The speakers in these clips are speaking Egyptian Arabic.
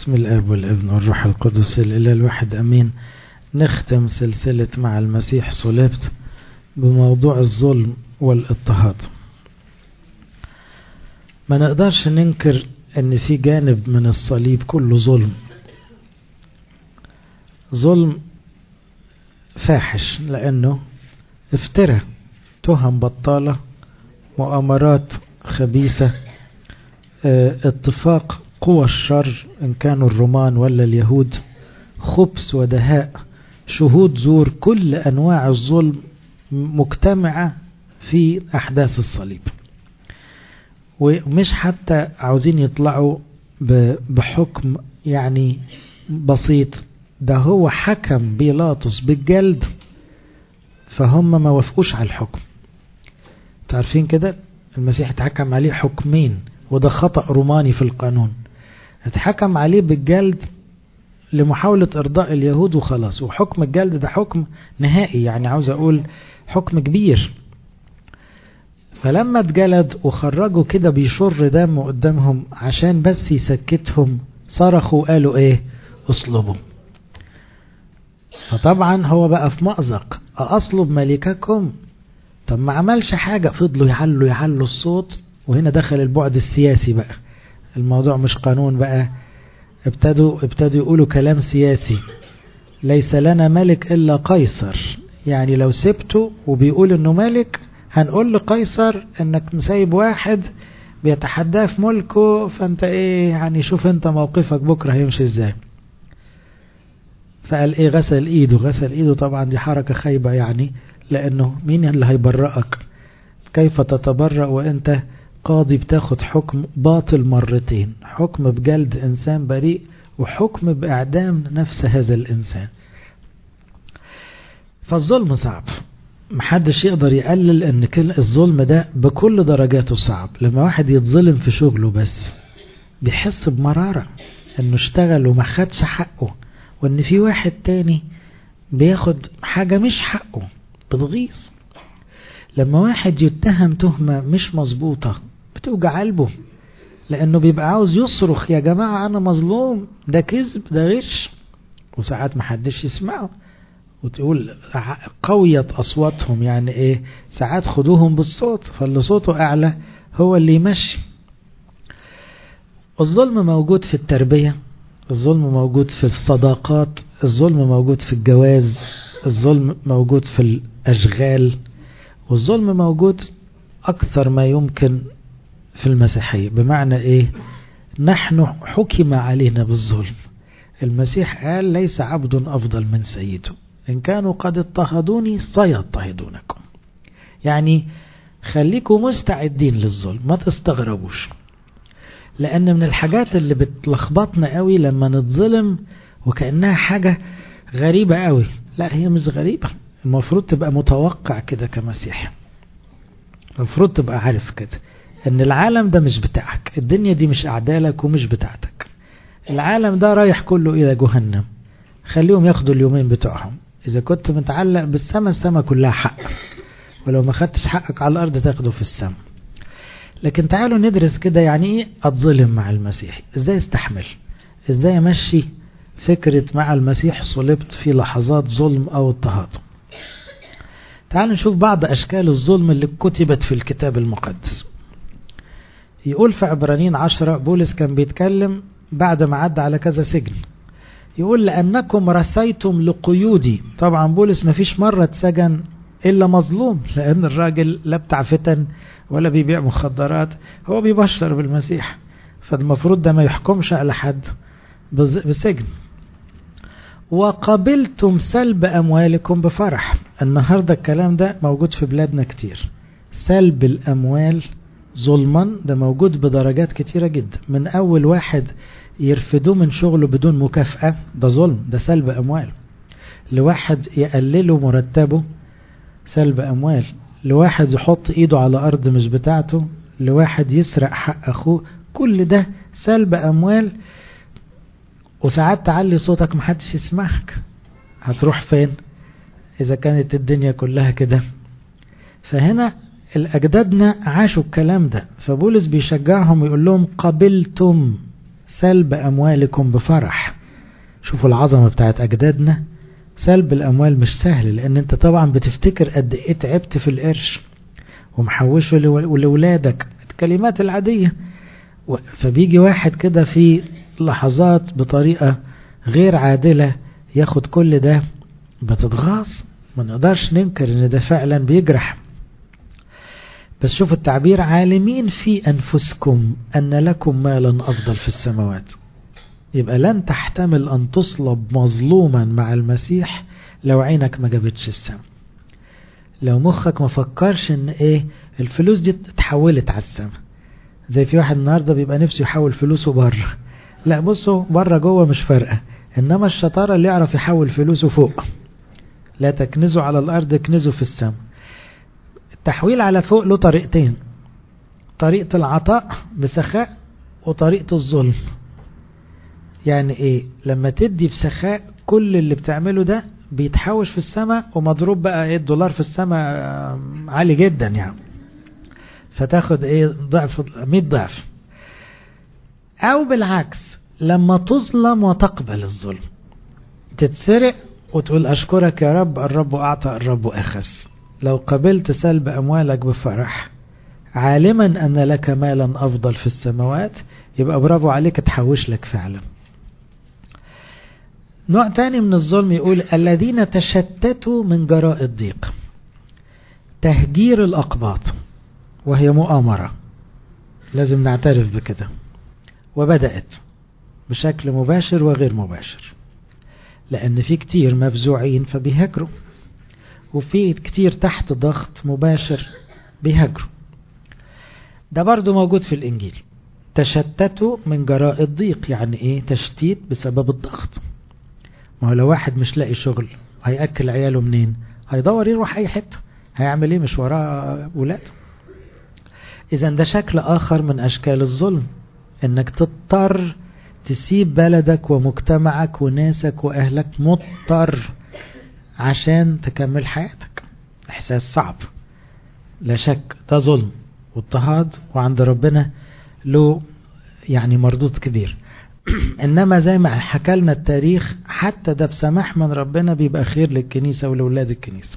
باسم الاب والابن والروح القدس الاله الواحد امين نختم سلسلة مع المسيح صلبت بموضوع الظلم والاضطهاد ما نقدرش ننكر ان في جانب من الصليب كله ظلم ظلم فاحش لانه افترى تهم بطالة مؤامرات خبيثة اه اتفاق قوى الشر ان كانوا الرومان ولا اليهود خبث ودهاء شهود زور كل انواع الظلم مجتمعة في احداث الصليب ومش حتى عاوزين يطلعوا بحكم يعني بسيط ده هو حكم بيلاطس بالجلد فهم ما وافقوش على الحكم تعرفين كده المسيح اتحكم عليه حكمين وده خطأ روماني في القانون اتحكم عليه بالجلد لمحاولة إرضاء اليهود وخلاص وحكم الجلد ده حكم نهائي يعني عاوز أقول حكم كبير فلما اتجلد وخرجوا كده بيشر دم قدامهم عشان بس يسكتهم صرخوا وقالوا ايه اصلبوا فطبعا هو بقى في مأزق أصلب ملككم طب ما عملش حاجة فضلوا يعلوا يعلوا الصوت وهنا دخل البعد السياسي بقى الموضوع مش قانون بقى ابتدوا ابتدوا يقولوا كلام سياسي ليس لنا ملك إلا قيصر يعني لو سبته وبيقول انه ملك هنقول لقيصر انك مسايب واحد بيتحداه في ملكه فانت ايه يعني شوف انت موقفك بكرة هيمشي ازاي فقال ايه غسل ايده غسل ايده طبعا دي حركة خايبة يعني لانه مين اللي هيبرئك كيف تتبرأ وانت قاضي بتاخد حكم باطل مرتين حكم بجلد انسان بريء وحكم باعدام نفس هذا الانسان فالظلم صعب محدش يقدر يقلل ان الظلم ده بكل درجاته صعب لما واحد يتظلم في شغله بس بيحس بمرارة انه اشتغل وما خدش حقه وان في واحد تاني بياخد حاجة مش حقه بتغيظ لما واحد يتهم تهمة مش مظبوطة بتوجع قلبه لانه بيبقى عاوز يصرخ يا جماعة انا مظلوم ده كذب ده غش وساعات محدش يسمعه وتقول قويت أصواتهم يعني إيه ساعات خدوهم بالصوت فاللي صوته أعلى هو اللي يمشي الظلم موجود في التربية الظلم موجود في الصداقات الظلم موجود في الجواز الظلم موجود في الأشغال والظلم موجود أكثر ما يمكن في المسيحية بمعنى إيه نحن حكم علينا بالظلم المسيح قال ليس عبد أفضل من سيده إن كانوا قد اضطهدوني سيضطهدونكم يعني خليكم مستعدين للظلم ما تستغربوش لأن من الحاجات اللي بتلخبطنا قوي لما نتظلم وكأنها حاجة غريبة قوي لا هي مش غريبة المفروض تبقى متوقع كده كمسيح المفروض تبقى عارف كده ان العالم ده مش بتاعك الدنيا دي مش اعدالك ومش بتاعتك العالم ده رايح كله الى جهنم خليهم ياخدوا اليومين بتوعهم إذا كنت متعلق بالسماء السماء كلها حق ولو ما خدتش حقك على الأرض تاخده في السماء لكن تعالوا ندرس كده يعني إيه أتظلم مع المسيح إزاي استحمل إزاي أمشي فكرة مع المسيح صلبت في لحظات ظلم أو اضطهاد تعالوا نشوف بعض أشكال الظلم اللي كتبت في الكتاب المقدس يقول في عبرانين عشرة بولس كان بيتكلم بعد ما عدى على كذا سجن يقول لأنكم رثيتم لقيودي طبعا بولس ما فيش مرة اتسجن إلا مظلوم لأن الراجل لا بتاع فتن ولا بيبيع مخدرات هو بيبشر بالمسيح فالمفروض ده ما يحكمش على حد بسجن وقبلتم سلب أموالكم بفرح النهاردة الكلام ده موجود في بلادنا كتير سلب الأموال ظلما ده موجود بدرجات كتيرة جدا من أول واحد يرفدوه من شغله بدون مكافأة ده ظلم ده سلب أموال لواحد يقللوا مرتبه سلب أموال لواحد يحط إيده على أرض مش بتاعته لواحد يسرق حق أخوه كل ده سلب أموال وساعات تعلي صوتك محدش يسمعك هتروح فين إذا كانت الدنيا كلها كده فهنا الأجدادنا عاشوا الكلام ده فبولس بيشجعهم ويقول لهم قبلتم سلب أموالكم بفرح شوفوا العظمة بتاعت أجدادنا سلب الأموال مش سهل لأن أنت طبعا بتفتكر قد إيه تعبت في القرش ومحوشه لولادك الكلمات العادية فبيجي واحد كده في لحظات بطريقة غير عادلة ياخد كل ده بتتغاظ ما نقدرش ننكر ان ده فعلا بيجرح بس شوف التعبير عالمين في أنفسكم أن لكم مالا أفضل في السماوات يبقى لن تحتمل أن تصلب مظلوما مع المسيح لو عينك ما جابتش السم لو مخك ما فكرش ان ايه الفلوس دي اتحولت على السما زي في واحد النهارده بيبقى نفسه يحول فلوسه بره لا بصوا بره جوه مش فارقه انما الشطاره اللي يعرف يحول فلوسه فوق لا تكنزوا على الارض اكنزوا في السماء التحويل على فوق له طريقتين طريقة العطاء بسخاء وطريقة الظلم يعني ايه لما تدي بسخاء كل اللي بتعمله ده بيتحوش في السماء ومضروب بقى ايه الدولار في السماء عالي جدا يعني فتاخد ايه ضعف 100 ضعف او بالعكس لما تظلم وتقبل الظلم تتسرق وتقول اشكرك يا رب الرب اعطى الرب اخذ لو قبلت سلب أموالك بفرح عالما أن لك مالا أفضل في السماوات يبقى برافو عليك تحوش لك فعلا نوع تاني من الظلم يقول الذين تشتتوا من جراء الضيق تهجير الأقباط وهي مؤامرة لازم نعترف بكده وبدأت بشكل مباشر وغير مباشر لأن في كتير مفزوعين فبيهاجروا وفي كتير تحت ضغط مباشر بيهاجروا ده برضو موجود في الإنجيل تشتتوا من جراء الضيق يعني إيه تشتيت بسبب الضغط ما هو لو واحد مش لاقي شغل هيأكل عياله منين هيدور يروح أي حتة هيعمل إيه مش وراه ولاد إذا ده شكل آخر من أشكال الظلم إنك تضطر تسيب بلدك ومجتمعك وناسك وأهلك مضطر عشان تكمل حياتك إحساس صعب لا شك ده ظلم واضطهاد وعند ربنا له يعني مردود كبير إنما زي ما حكى لنا التاريخ حتى ده بسماح من ربنا بيبقى خير للكنيسة ولولاد الكنيسة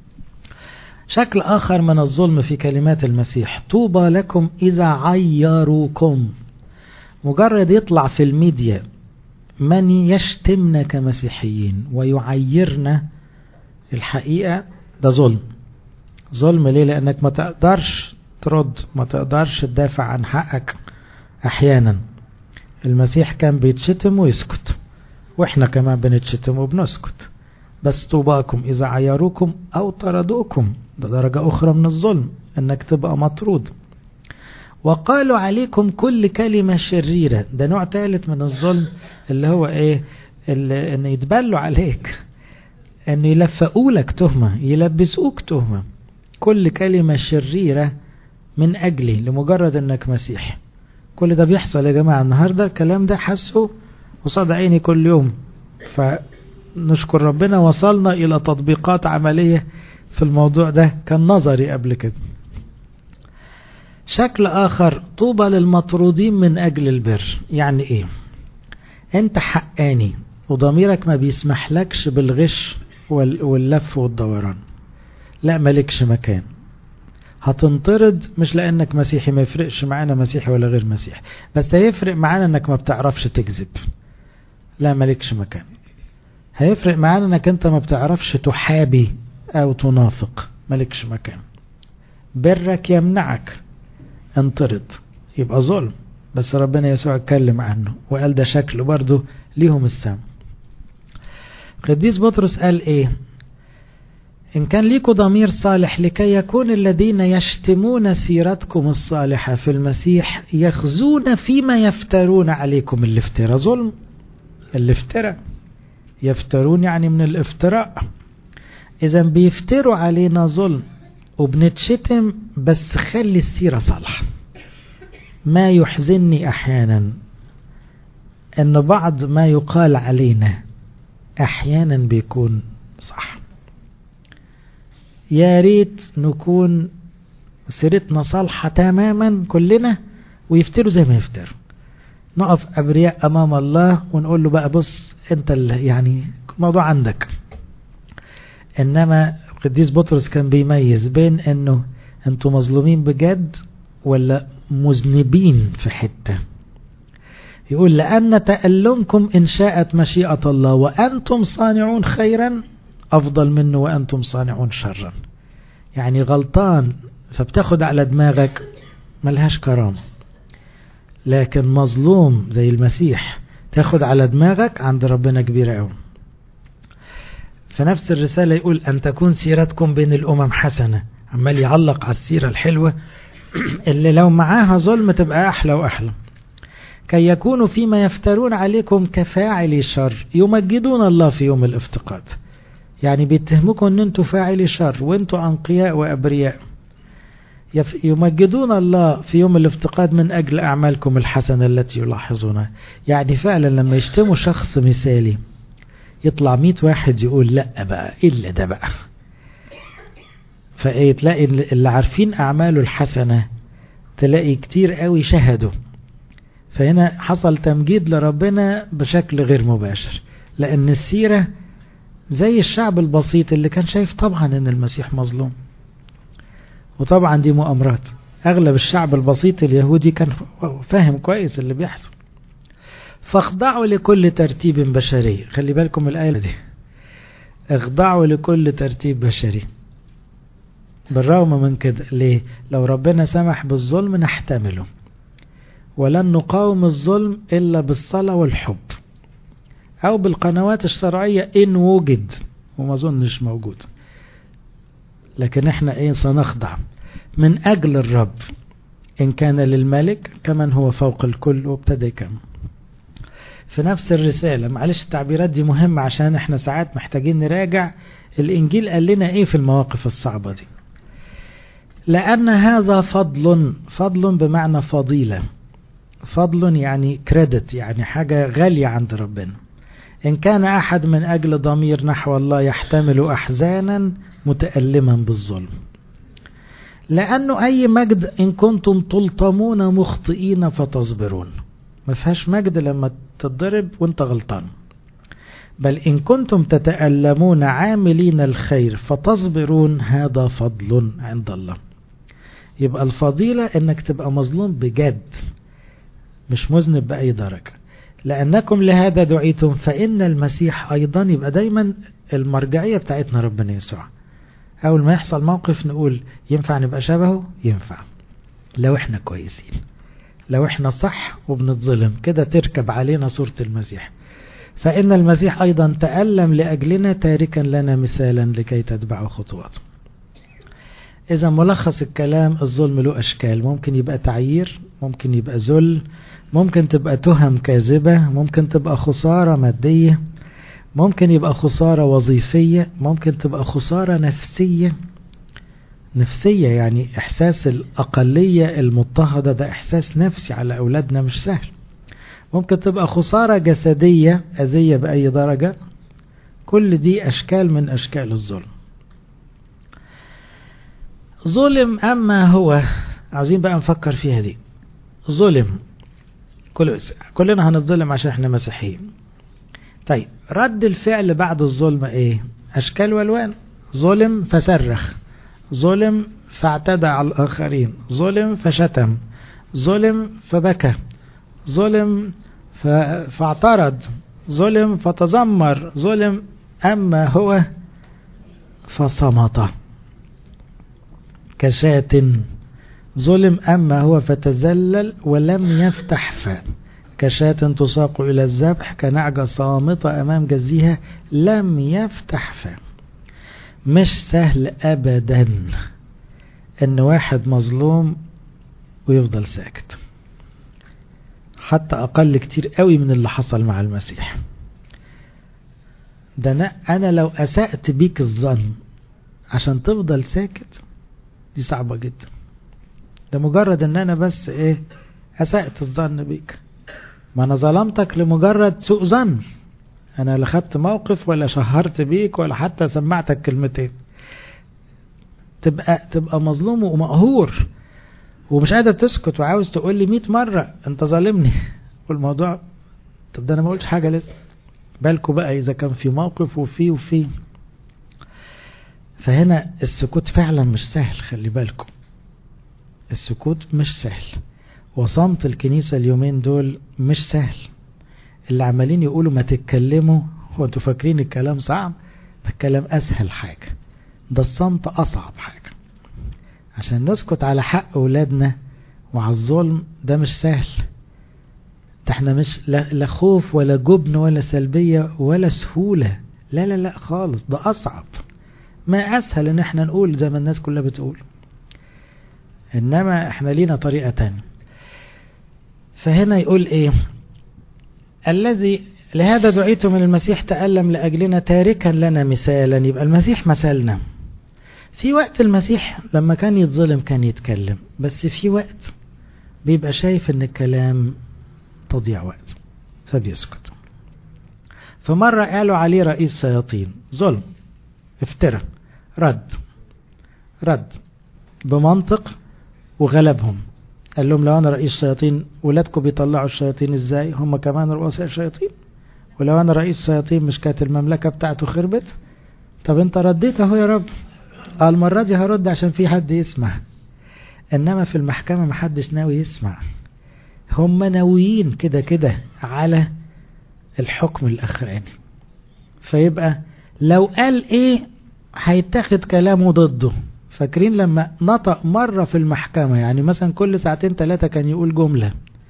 شكل آخر من الظلم في كلمات المسيح طوبى لكم إذا عيروكم مجرد يطلع في الميديا من يشتمنا كمسيحيين ويعيرنا الحقيقة ده ظلم ظلم ليه لأنك ما تقدرش ترد ما تقدرش تدافع عن حقك أحيانا المسيح كان بيتشتم ويسكت وإحنا كمان بنتشتم وبنسكت بس طوباكم إذا عيروكم أو طردوكم ده درجة أخرى من الظلم أنك تبقى مطرود وقالوا عليكم كل كلمة شريرة ده نوع ثالث من الظلم اللي هو إيه اللي أن يتبلوا عليك أن يلفقوا لك تهمة يلبسوك تهمة كل كلمة شريرة من أجلي لمجرد أنك مسيحي كل ده بيحصل يا جماعة النهاردة الكلام ده حسه وصاد عيني كل يوم فنشكر ربنا وصلنا إلى تطبيقات عملية في الموضوع ده كان نظري قبل كده شكل آخر طوبى للمطرودين من أجل البر يعني إيه أنت حقاني وضميرك ما بيسمح لكش بالغش واللف والدوران لا مالكش مكان هتنطرد مش لانك مسيحي ما يفرقش معانا مسيحي ولا غير مسيحي بس هيفرق معانا انك ما بتعرفش تكذب لا مالكش مكان هيفرق معانا انك انت ما بتعرفش تحابي او تنافق مالكش مكان برك يمنعك انطرد يبقى ظلم بس ربنا يسوع اتكلم عنه وقال ده شكل برضه ليهم السام قديس بطرس قال ايه إن كان ليكوا ضمير صالح لكي يكون الذين يشتمون سيرتكم الصالحة في المسيح يخزون فيما يفترون عليكم الافتراء ظلم الافتراء يفترون يعني من الافتراء إذا بيفتروا علينا ظلم وبنتشتم بس خلي السيرة صالحة ما يحزنني أحيانا أن بعض ما يقال علينا أحيانا بيكون صح يا ريت نكون سيرتنا صالحة تماما كلنا ويفتروا زي ما يفتروا نقف أبرياء أمام الله ونقول له بقى بص أنت اللي يعني الموضوع عندك إنما القديس بطرس كان بيميز بين أنه أنتوا مظلومين بجد ولا مذنبين في حتة يقول لأن تألمكم إن شاءت مشيئة الله وأنتم صانعون خيرا أفضل منه وأنتم صانعون شرا يعني غلطان فبتاخد على دماغك ملهاش كرامة لكن مظلوم زي المسيح تاخد على دماغك عند ربنا كبيرة قوي في نفس الرسالة يقول أن تكون سيرتكم بين الأمم حسنة عمال يعلق على السيرة الحلوة اللي لو معاها ظلم تبقى أحلى وأحلى كي يكونوا فيما يفترون عليكم كفاعلي شر يمجدون الله في يوم الافتقاد يعني بيتهمكم ان انتوا فاعلي شر وانتوا انقياء وابرياء يمجدون الله في يوم الافتقاد من اجل اعمالكم الحسنة التي يلاحظونها يعني فعلا لما يشتموا شخص مثالي يطلع مئة واحد يقول لا بقى الا ده بقى فايه تلاقي اللي عارفين اعماله الحسنة تلاقي كتير قوي شهدوا فهنا حصل تمجيد لربنا بشكل غير مباشر لان السيرة زي الشعب البسيط اللي كان شايف طبعا ان المسيح مظلوم وطبعا دي مؤامرات اغلب الشعب البسيط اليهودي كان فاهم كويس اللي بيحصل فاخضعوا لكل ترتيب بشري خلي بالكم الآية دي اخضعوا لكل ترتيب بشري بالرغم من كده ليه لو ربنا سمح بالظلم نحتمله ولن نقاوم الظلم إلا بالصلاة والحب أو بالقنوات الشرعية إن وجد وما ظنش موجود لكن احنا ايه سنخضع من أجل الرب إن كان للملك كمن هو فوق الكل وابتدى يكمل في نفس الرسالة معلش التعبيرات دي مهمة عشان احنا ساعات محتاجين نراجع الإنجيل قال لنا ايه في المواقف الصعبة دي لأن هذا فضل فضل بمعنى فضيلة فضل يعني كريدت يعني حاجة غالية عند ربنا إن كان أحد من أجل ضمير نحو الله يحتمل أحزانا متألما بالظلم لأنه أي مجد إن كنتم تلطمون مخطئين فتصبرون ما فيهاش مجد لما تتضرب وانت غلطان بل إن كنتم تتألمون عاملين الخير فتصبرون هذا فضل عند الله يبقى الفضيلة انك تبقى مظلوم بجد مش مذنب بأي درجة لأنكم لهذا دعيتم فإن المسيح أيضا يبقى دايما المرجعية بتاعتنا ربنا يسوع أول ما يحصل موقف نقول ينفع نبقى شبهه ينفع لو احنا كويسين لو احنا صح وبنتظلم كده تركب علينا صورة المسيح فإن المسيح أيضا تألم لأجلنا تاركا لنا مثالا لكي تتبعوا خطواته إذا ملخص الكلام الظلم له أشكال ممكن يبقى تعيير ممكن يبقى ذل ممكن تبقى تهم كاذبة ممكن تبقى خسارة مادية ممكن يبقى خسارة وظيفية ممكن تبقى خسارة نفسية نفسية يعني إحساس الأقلية المضطهدة ده إحساس نفسي على أولادنا مش سهل ممكن تبقى خسارة جسدية أذية بأي درجة كل دي أشكال من أشكال الظلم ظلم أما هو عايزين بقى نفكر فيها دي ظلم كل كلنا هنتظلم عشان احنا مسيحيين طيب رد الفعل بعد الظلم ايه اشكال والوان ظلم فصرخ ظلم فاعتدى على الاخرين ظلم فشتم ظلم فبكى ظلم فاعترض ظلم فتذمر ظلم اما هو فصمت كشاة ظلم أما هو فتزلل ولم يفتح فاه كشاة تساق إلى الذبح كنعجة صامتة أمام جزيها لم يفتح فاه مش سهل أبدا أن واحد مظلوم ويفضل ساكت حتى أقل كتير قوي من اللي حصل مع المسيح ده أنا, أنا لو أسأت بيك الظن عشان تفضل ساكت دي صعبة جدا ده مجرد ان انا بس ايه اسأت الظن بيك ما انا ظلمتك لمجرد سوء ظن انا لا خدت موقف ولا شهرت بيك ولا حتى سمعتك كلمتين تبقى تبقى مظلوم ومقهور ومش قادر تسكت وعاوز تقول لي 100 مرة انت ظالمني والموضوع طب ده انا ما قلتش حاجة لسه بالكوا بقى اذا كان في موقف وفي وفي فهنا السكوت فعلا مش سهل خلي بالكم السكوت مش سهل وصمت الكنيسة اليومين دول مش سهل اللي عمالين يقولوا ما تتكلموا هو انتوا فاكرين الكلام صعب ده الكلام اسهل حاجة ده الصمت اصعب حاجة عشان نسكت على حق اولادنا وعلى الظلم ده مش سهل ده احنا مش لا خوف ولا جبن ولا سلبية ولا سهولة لا لا لا خالص ده اصعب ما اسهل ان احنا نقول زي ما الناس كلها بتقول انما احنا لينا طريقة تانية فهنا يقول ايه الذي لهذا دعيت من المسيح تألم لأجلنا تاركا لنا مثالا يبقى المسيح مثلنا في وقت المسيح لما كان يتظلم كان يتكلم بس في وقت بيبقى شايف ان الكلام تضيع وقت فبيسكت فمرة قالوا عليه رئيس شياطين ظلم افترى رد رد بمنطق وغلبهم قال لهم لو انا رئيس شياطين ولادكم بيطلعوا الشياطين ازاي هم كمان رؤساء شياطين ولو انا رئيس شياطين مش كانت المملكه بتاعته خربت طب انت رديت اهو يا رب قال المره دي هرد عشان في حد يسمع انما في المحكمه محدش ناوي يسمع هم ناويين كده كده على الحكم الاخراني فيبقى لو قال ايه هيتاخد كلامه ضده فاكرين لما نطق مرة في المحكمة يعني مثلا كل ساعتين ثلاثة كان يقول جملة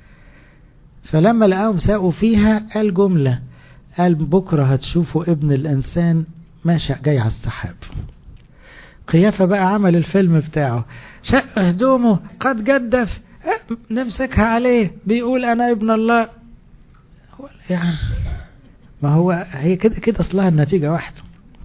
فلما لقاهم ساقوا فيها قال جملة قال بكرة هتشوفوا ابن الإنسان ماشي جاي على السحاب قيافة بقى عمل الفيلم بتاعه شق هدومه قد جدف نمسكها عليه بيقول أنا ابن الله يعني ما هو هي كده كده أصلها النتيجة واحدة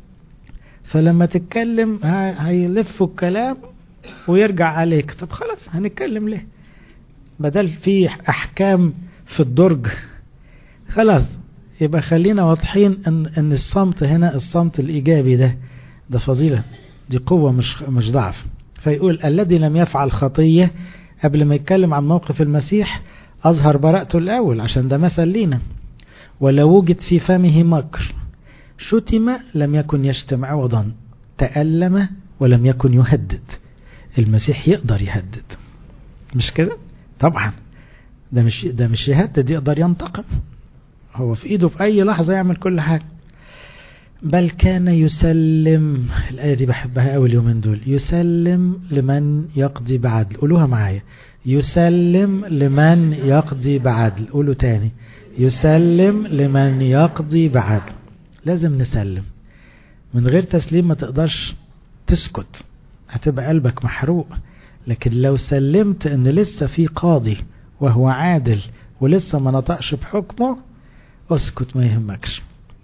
فلما تتكلم هيلفوا الكلام ويرجع عليك طب خلاص هنتكلم ليه بدل في احكام في الدرج خلاص يبقى خلينا واضحين ان ان الصمت هنا الصمت الايجابي ده ده فضيله دي قوه مش مش ضعف فيقول الذي لم يفعل خطيه قبل ما يتكلم عن موقف المسيح اظهر براءته الاول عشان ده مثل لينا ولو وجد في فمه مكر شتم لم يكن يشتم عوضا تألم ولم يكن يهدد المسيح يقدر يهدد مش كده طبعا ده مش ده مش يهدد يقدر ينتقم هو في ايده في اي لحظه يعمل كل حاجه بل كان يسلم الآية دي بحبها قوي اليومين دول يسلم لمن يقضي بعدل قولوها معايا يسلم لمن يقضي بعدل قولوا تاني يسلم لمن يقضي بعدل لازم نسلم من غير تسليم ما تقدرش تسكت هتبقى قلبك محروق لكن لو سلمت ان لسه في قاضي وهو عادل ولسه ما نطقش بحكمه اسكت ما يهمكش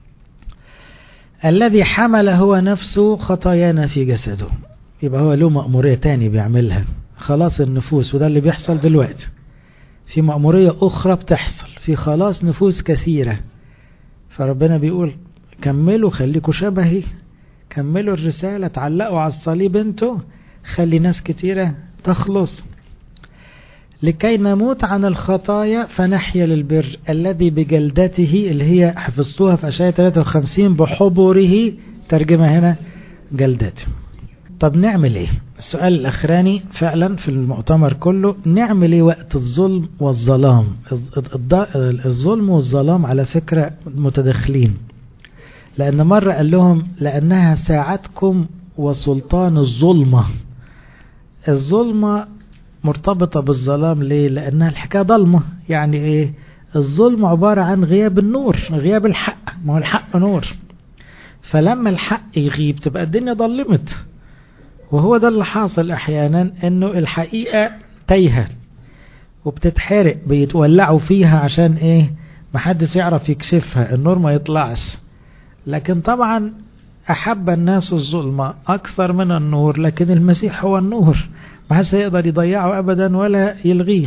الذي حمل هو نفسه خطايانا في جسده يبقى هو له مأمورية تاني بيعملها خلاص النفوس وده اللي بيحصل دلوقتي في مأمورية أخرى بتحصل في خلاص نفوس كثيرة فربنا بيقول كملوا خليكوا شبهي كملوا الرسالة تعلقوا على الصليب انتوا خلي ناس كتيرة تخلص لكي نموت عن الخطايا فنحيا للبر الذي بجلدته اللي هي حفظتوها في أشياء 53 بحبره ترجمة هنا جلدته طب نعمل ايه السؤال الاخراني فعلا في المؤتمر كله نعمل ايه وقت الظلم والظلام الظلم والظلام على فكرة متداخلين لأن مرة قال لهم لأنها ساعتكم وسلطان الظلمة الظلمة مرتبطة بالظلام ليه لأنها الحكاية ضلمة يعني إيه الظلم عبارة عن غياب النور غياب الحق ما هو الحق نور فلما الحق يغيب تبقى الدنيا ضلمت وهو ده اللي حاصل أحيانا أنه الحقيقة تايهة وبتتحرق بيتولعوا فيها عشان إيه محدش يعرف يكشفها النور ما يطلعش لكن طبعا أحب الناس الظلمة أكثر من النور لكن المسيح هو النور ما حدش يقدر يضيعه أبدا ولا يلغيه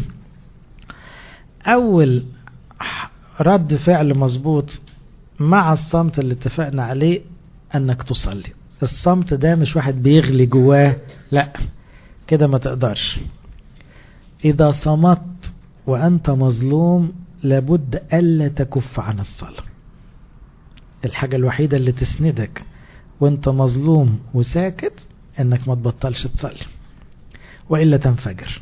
أول رد فعل مظبوط مع الصمت اللي اتفقنا عليه أنك تصلي الصمت ده مش واحد بيغلي جواه لا كده ما تقدرش إذا صمت وأنت مظلوم لابد ألا تكف عن الصلاة الحاجة الوحيدة اللي تسندك وانت مظلوم وساكت انك ما تبطلش تصلي وإلا تنفجر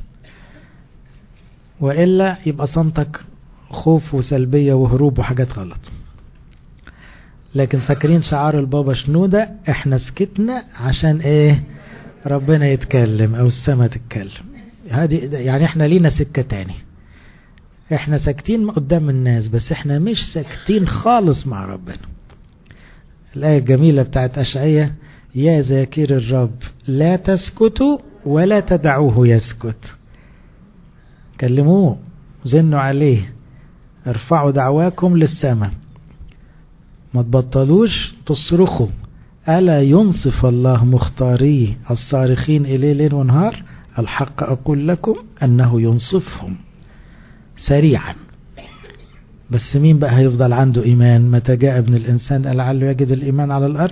وإلا يبقى صمتك خوف وسلبية وهروب وحاجات غلط لكن فاكرين شعار البابا شنودة احنا سكتنا عشان ايه ربنا يتكلم او السماء تتكلم هذه يعني احنا لينا سكة تاني احنا ساكتين قدام الناس بس احنا مش ساكتين خالص مع ربنا الآية الجميلة بتاعت أشعية يا ذاكر الرب لا تسكتوا ولا تدعوه يسكت كلموه زنوا عليه ارفعوا دعواكم للسماء ما تبطلوش تصرخوا ألا ينصف الله مختاريه الصارخين إليه ليل ونهار الحق أقول لكم أنه ينصفهم سريعا بس مين بقى هيفضل عنده إيمان متى جاء ابن الإنسان لعله يجد الإيمان على الأرض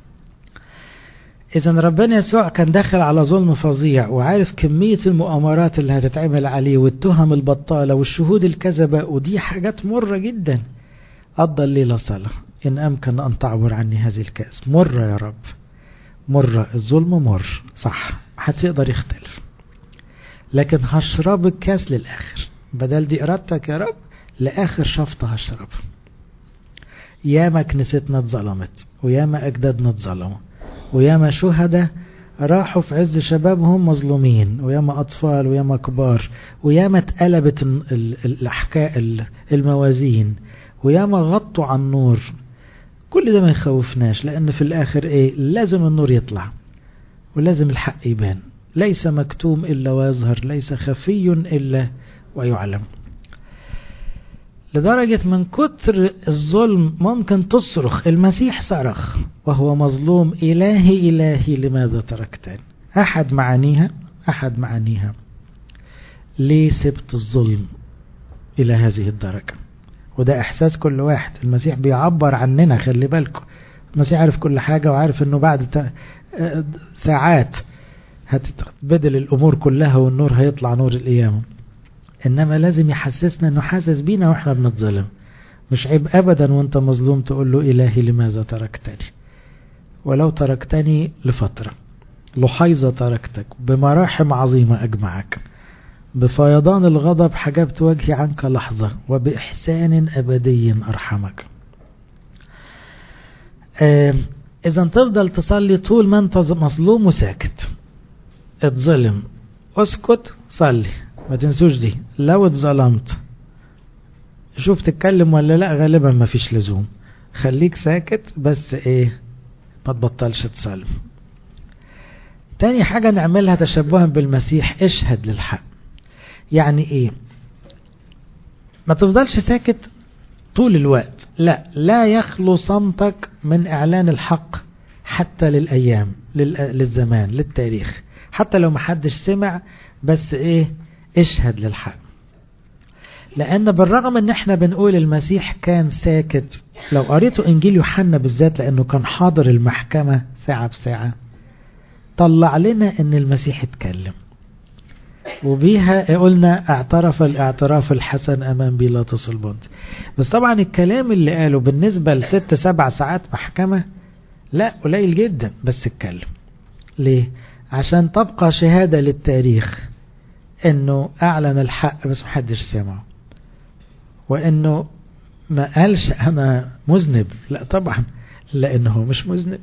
إذا ربنا يسوع كان داخل على ظلم فظيع وعارف كمية المؤامرات اللي هتتعمل عليه والتهم البطالة والشهود الكذبة ودي حاجات مرة جدا قضى الليلة صلاة إن أمكن أن تعبر عني هذه الكأس مرة يا رب مرة الظلم مر صح محدش يقدر يختلف لكن هشرب الكاس للآخر بدل دي إرادتك يا رب لآخر شفطة هشرب ياما كنيستنا اتظلمت وياما أجدادنا اتظلموا وياما شهداء راحوا في عز شبابهم مظلومين وياما أطفال وياما كبار وياما اتقلبت الأحكاء الموازين وياما غطوا عن النور كل ده ما يخوفناش لأن في الآخر إيه لازم النور يطلع ولازم الحق يبان ليس مكتوم إلا ويظهر ليس خفي إلا ويعلم لدرجة من كتر الظلم ممكن تصرخ المسيح صرخ وهو مظلوم إلهي إلهي لماذا تركتني أحد معانيها أحد معانيها ليه سبت الظلم إلى هذه الدرجة وده إحساس كل واحد المسيح بيعبر عننا خلي بالكم المسيح عارف كل حاجة وعارف أنه بعد ساعات هتتبدل الأمور كلها والنور هيطلع نور القيامة إنما لازم يحسسنا أنه حاسس بينا وإحنا بنتظلم مش عيب أبدا وانت مظلوم تقول له إلهي لماذا تركتني ولو تركتني لفترة لحيظة تركتك بمراحم عظيمة أجمعك بفيضان الغضب حجبت وجهي عنك لحظة وبإحسان أبدي أرحمك إذا تفضل تصلي طول ما أنت مظلوم وساكت اتظلم اسكت صلي ما تنسوش دي لو اتظلمت شوف تتكلم ولا لا غالبا ما فيش لزوم خليك ساكت بس ايه ما تبطلش تصلي تاني حاجة نعملها تشبها بالمسيح اشهد للحق يعني ايه ما تفضلش ساكت طول الوقت لا لا يخلو صمتك من اعلان الحق حتى للايام للزمان للتاريخ حتى لو محدش سمع بس ايه اشهد للحق لان بالرغم ان احنا بنقول المسيح كان ساكت لو قريتوا انجيل يوحنا بالذات لانه كان حاضر المحكمة ساعة بساعة طلع لنا ان المسيح اتكلم وبيها قلنا اعترف الاعتراف الحسن امام بيلاطس البنط بس طبعا الكلام اللي قاله بالنسبة لست سبع ساعات محكمة لا قليل جدا بس اتكلم ليه عشان تبقى شهادة للتاريخ انه اعلن الحق بس محدش سمعه وانه ما قالش انا مذنب لا طبعا لانه مش مذنب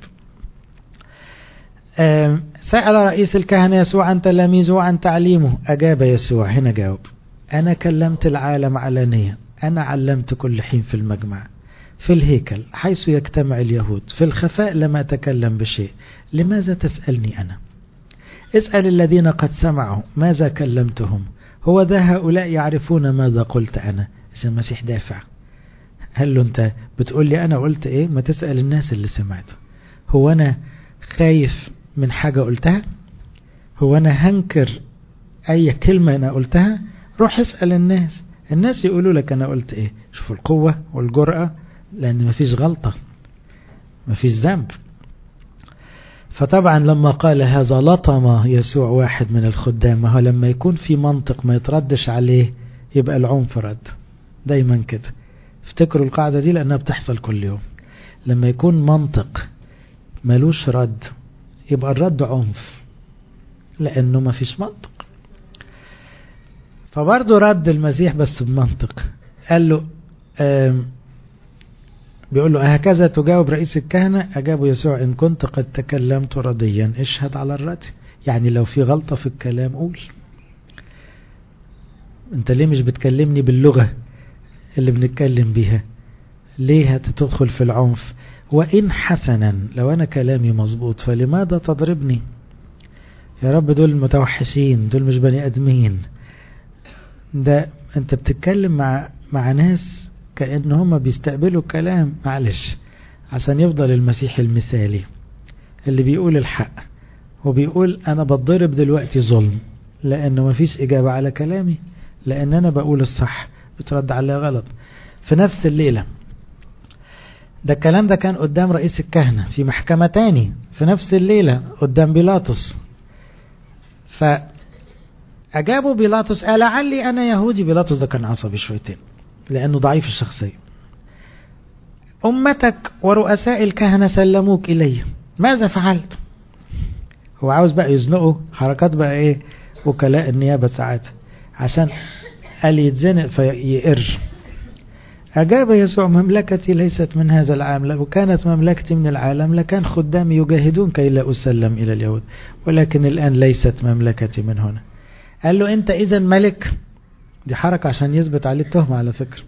سأل رئيس الكهنة يسوع عن تلاميذه وعن تعليمه أجاب يسوع هنا جاوب أنا كلمت العالم علانية أنا علمت كل حين في المجمع في الهيكل حيث يجتمع اليهود في الخفاء لم أتكلم بشيء لماذا تسألني أنا اسأل الذين قد سمعوا ماذا كلمتهم هو ذا هؤلاء يعرفون ماذا قلت أنا المسيح دافع هل له أنت بتقول لي أنا قلت إيه ما تسأل الناس اللي سمعته هو أنا خايف من حاجة قلتها هو أنا هنكر أي كلمة أنا قلتها روح اسأل الناس الناس يقولوا لك أنا قلت إيه شوفوا القوة والجرأة لأن مفيش غلطة مفيش ذنب فطبعا لما قال هذا لطم يسوع واحد من الخدام هو لما يكون في منطق ما يتردش عليه يبقى العنف رد دايما كده افتكروا القاعدة دي لأنها بتحصل كل يوم لما يكون منطق ملوش رد يبقى الرد عنف لأنه ما فيش منطق فبرضه رد المسيح بس بمنطق قال له بيقول له هكذا تجاوب رئيس الكهنة أجابه يسوع إن كنت قد تكلمت رديا اشهد على الرد يعني لو في غلطة في الكلام قول انت ليه مش بتكلمني باللغة اللي بنتكلم بيها ليه هتدخل في العنف وإن حسنا لو أنا كلامي مظبوط فلماذا تضربني يا رب دول متوحشين دول مش بني أدمين ده انت بتتكلم مع مع ناس كأن هم بيستقبلوا الكلام معلش عشان يفضل المسيح المثالي اللي بيقول الحق وبيقول انا بتضرب دلوقتي ظلم لانه مفيش اجابة على كلامي لان انا بقول الصح بترد عليا غلط في نفس الليلة ده الكلام ده كان قدام رئيس الكهنة في محكمة تاني في نفس الليلة قدام بيلاطس فأجابوا بيلاطس قال لعلي أنا يهودي بيلاطس ده كان عصبي شويتين لأنه ضعيف الشخصية أمتك ورؤساء الكهنة سلموك إلي ماذا فعلت هو عاوز بقى يزنقه حركات بقى إيه وكلاء النيابة ساعات عشان قال يتزنق فيقر أجاب يسوع مملكتي ليست من هذا العالم لو كانت مملكتي من العالم لكان خدامي يجاهدون كي لا أسلم إلى اليهود ولكن الآن ليست مملكتي من هنا قال له أنت إذا ملك دي حركة عشان يثبت عليه التهمة على فكرة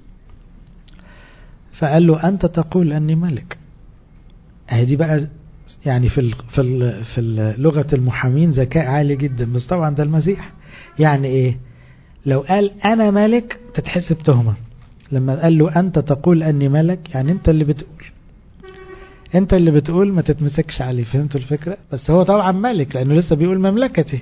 فقال له أنت تقول أني ملك أهي دي بقى يعني في ال في ال في لغة المحامين ذكاء عالي جدا بس طبعا ده المسيح يعني إيه لو قال أنا ملك تتحسب تهمة لما قال له أنت تقول أني ملك يعني أنت اللي بتقول أنت اللي بتقول ما تتمسكش عليه فهمتوا الفكرة بس هو طبعا ملك لأنه لسه بيقول مملكتي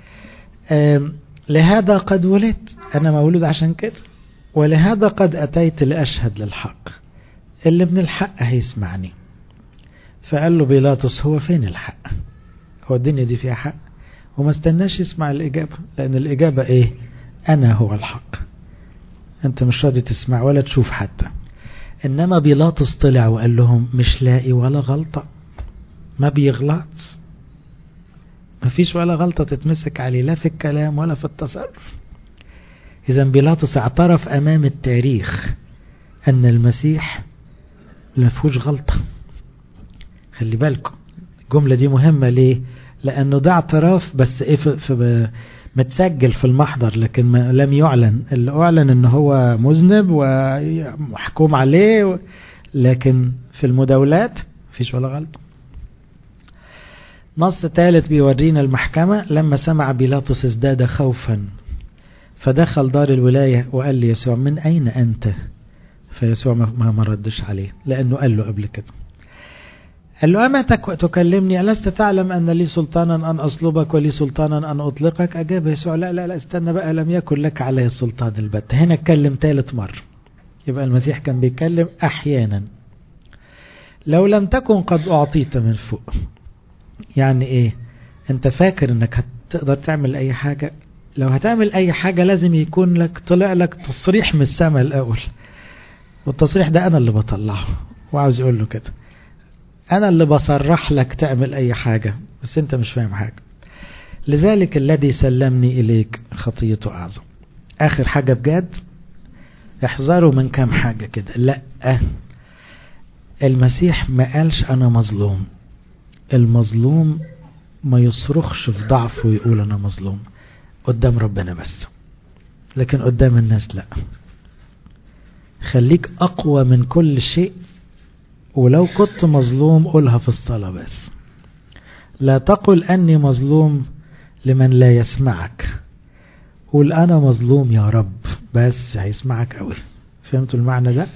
لهذا قد ولدت أنا مولود عشان كده ولهذا قد أتيت لأشهد للحق اللي من الحق هيسمعني فقال له بيلاطس هو فين الحق هو الدنيا دي فيها حق وما استناش يسمع الإجابة لأن الإجابة إيه أنا هو الحق أنت مش راضي تسمع ولا تشوف حتى إنما بيلاطس طلع وقال لهم مش لاقي ولا غلطة ما بيغلط ما فيش ولا غلطة تتمسك عليه لا في الكلام ولا في التصرف إذا بيلاطس اعترف أمام التاريخ أن المسيح ما فيهوش غلطة خلي بالكم الجملة دي مهمة ليه لأنه ده اعتراف بس إيه في, في متسجل في المحضر لكن ما لم يعلن اللي أعلن أنه هو مذنب ومحكوم عليه لكن في المداولات فيش ولا غلط نص ثالث بيورينا المحكمة لما سمع بيلاطس ازداد خوفا فدخل دار الولاية وقال لي يسوع من أين أنت فيسوع ما ما ردش عليه لأنه قال له قبل كده قال له أما تكلمني ألست تعلم أن لي سلطانا أن أصلبك ولي سلطانا أن أطلقك أجاب يسوع لا لا لا استنى بقى لم يكن لك علي السلطان البت هنا اتكلم ثالث مرة يبقى المسيح كان بيتكلم أحيانا لو لم تكن قد أعطيت من فوق يعني إيه أنت فاكر أنك هتقدر تعمل أي حاجة لو هتعمل أي حاجة لازم يكون لك طلع لك تصريح من السماء الأول والتصريح ده أنا اللي بطلعه وعاوز يقول له كده أنا اللي بصرح لك تعمل أي حاجة بس أنت مش فاهم حاجة لذلك الذي سلمني إليك خطيته أعظم آخر حاجة بجد احذروا من كام حاجة كده لا المسيح ما قالش أنا مظلوم المظلوم ما يصرخش في ضعفه ويقول أنا مظلوم قدام ربنا بس لكن قدام الناس لا خليك أقوى من كل شيء ولو كنت مظلوم قولها في الصلاة بس لا تقل أني مظلوم لمن لا يسمعك قول أنا مظلوم يا رب بس هيسمعك قوي فهمتوا المعنى ده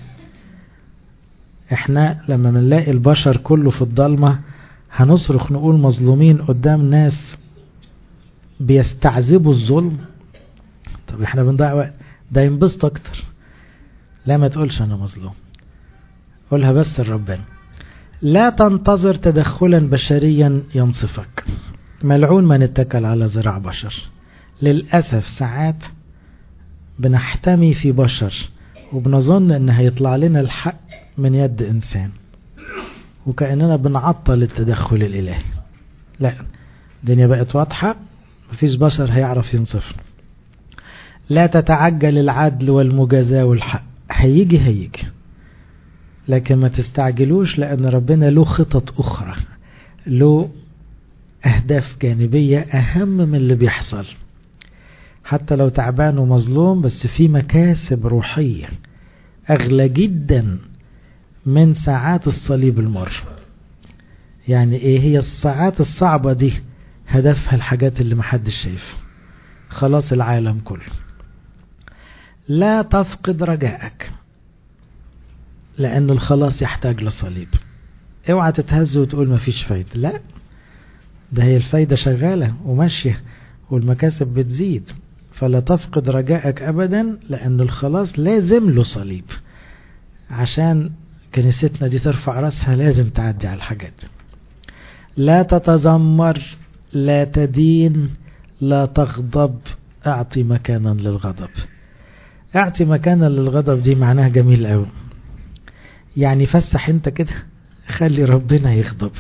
احنا لما بنلاقي البشر كله في الضلمة هنصرخ نقول مظلومين قدام ناس بيستعذبوا الظلم طب احنا بنضيع وقت ده ينبسط اكتر لا ما تقولش انا مظلوم قولها بس لربنا لا تنتظر تدخلا بشريا ينصفك ملعون من اتكل على ذراع بشر للأسف ساعات بنحتمي في بشر وبنظن ان هيطلع لنا الحق من يد انسان وكأننا بنعطل التدخل الالهي لا الدنيا بقت واضحة مفيش بشر هيعرف ينصفنا لا تتعجل العدل والمجازاة والحق هيجي هيجي لكن ما تستعجلوش لأن ربنا له خطط أخرى له أهداف جانبية أهم من اللي بيحصل حتى لو تعبان ومظلوم بس في مكاسب روحية أغلى جدا من ساعات الصليب المر يعني إيه هي الساعات الصعبة دي هدفها الحاجات اللي محدش شايفها خلاص العالم كله لا تفقد رجائك لأن الخلاص يحتاج لصليب اوعى تتهز وتقول مفيش فايدة لا ده هي الفايدة شغالة وماشية والمكاسب بتزيد فلا تفقد رجائك أبدا لأن الخلاص لازم له صليب عشان كنيستنا دي ترفع راسها لازم تعدي على الحاجات لا تتذمر لا تدين لا تغضب اعطي مكانا للغضب اعطي مكانا للغضب دي معناها جميل قوي يعني فسح انت كده خلي ربنا يغضب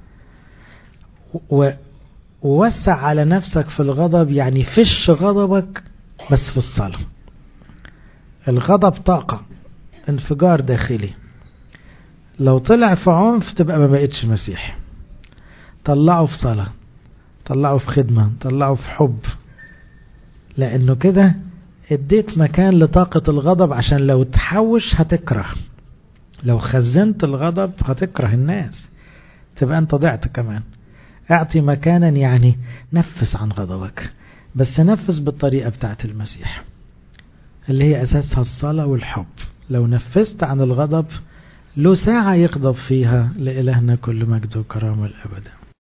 ووسع على نفسك في الغضب يعني فش غضبك بس في الصلاة الغضب طاقة انفجار داخلي لو طلع في عنف تبقى ما بقتش مسيح طلعه في صلاة طلعه في خدمة طلعه في حب لأنه كده اديت مكان لطاقة الغضب عشان لو تحوش هتكره لو خزنت الغضب هتكره الناس تبقى انت ضعت كمان اعطي مكانا يعني نفس عن غضبك بس نفس بالطريقة بتاعت المسيح اللي هي أساسها الصلاة والحب لو نفست عن الغضب له ساعة يغضب فيها لإلهنا كل مجد وكرامة الأبدا